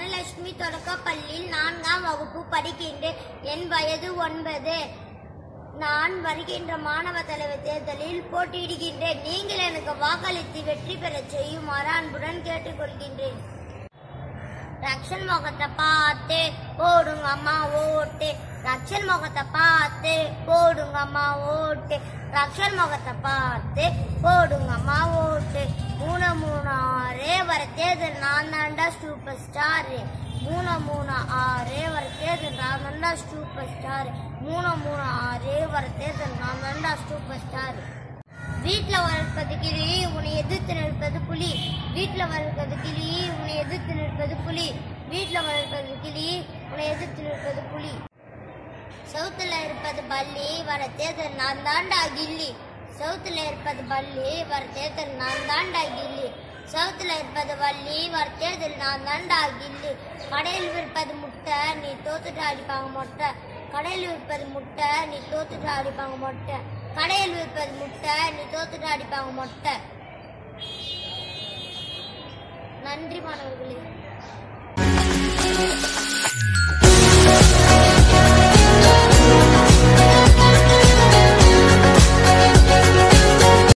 தனலட்சுமி தொடக்கப்பள்ளியில் நான்காம் வகுப்பு படிக்கின்றேன் என் வயது ஒன்பது நான் வருகின்ற மாணவ தலைவர் தேர்தலில் போட்டியிடுகின்றேன் நீங்கள் எனக்கு வாக்களித்து வெற்றி பெறச் செய்யுமாறு அன்புடன் கேட்டுக்கொள்கின்றேன் ரக்ஷன் முகத்தை பார்த்து போடுங்க அம்மா ஓட்டு ரக்ஷன் முகத்தை பார்த்து போடுங்க அம்மா ஓட்டு ரக்ஷன் முகத்தை பார்த்து போடுங்க அம்மா ஓட்டு மூணு மூணு ஆறு வர தேர்தல் நான் தாண்டா சூப்பர் ஸ்டார் மூணு மூணு ஆறு வர தேர்தல் நான் தாண்டா சூப்பர் ஸ்டார் மூணு மூணு ஆறு வர தேர்தல் நான் தாண்டா சூப்பர் ஸ்டார் வீட்ல வளர்ப்பது கிளி உன்னை எதிர்த்து நிற்பது புலி வீட்ல வளர்ப்பது கிளி உன்னை எதிர்த்து நிற்பது புலி வீட்ல வளர்ப்பது கிளி உன்னை எதிர்த்து நிற்பது புலி சவுத்துல இருப்பது பல்லி வர தேர்தல் நான் தாண்டா கில்லி சவுத்துல இருப்பது பல்லி வர தேர்தல் நான் தாண்டா கில்லி சவுத்துல இருப்பது வள்ளி வர தேர்தல் நான் தாண்டா கில்லி கடையில் விற்பது முட்டை நீ தோத்துட்டு அடிப்பாங்க மொட்டை கடையில் விற்பது முட்டை நீ தோத்துட்டு அடிப்பாங்க மொட்டை கடையில் விற்பது முட்டை நீ தோத்துட்டு அடிப்பாங்க மொட்டை நன்றி மாணவர்களே